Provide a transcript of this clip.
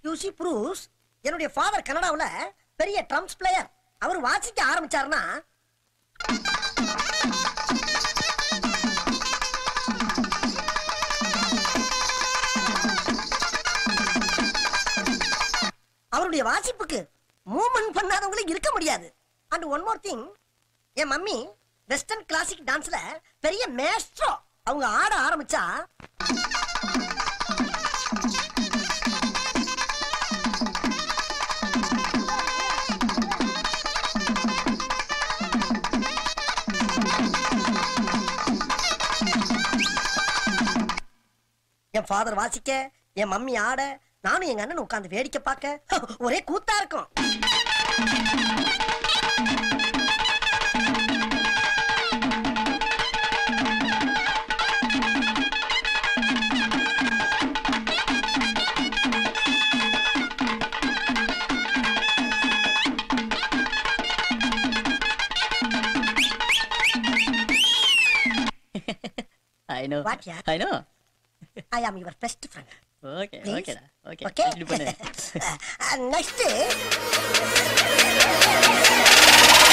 You see ப்ரூவ்ஸ் என்னுடைய father கனடாவுல பெரிய ட்ரம்ப்ஸ் பிளேயர் அவர் வாசிக்க ஆரம்பிச்சாருன்னா அவருடைய வாசிப்புக்கு மூவ்மெண்ட் பண்ணாதவங்களே இருக்க முடியாது அண்ட் ஒன் மோர் திங் என் மம்மி வெஸ்டர்ன் கிளாசிக் டான்ஸ்ல பெரிய மேஸ்ட்ரோ அவங்க ஆட ஆரம்பிச்சா என் ஃபாதர் வாசிக்க என் மம்மி ஆட நானும் எங்க அண்ணன் உட்கார்ந்து வேடிக்கை பார்க்க ஒரே கூத்தா இருக்கும் I know What, yeah? I know I am your best friend okay Please? ஓகேடா ஓகே ஓகே இப்படி பண்ணு நெக்ஸ்ட்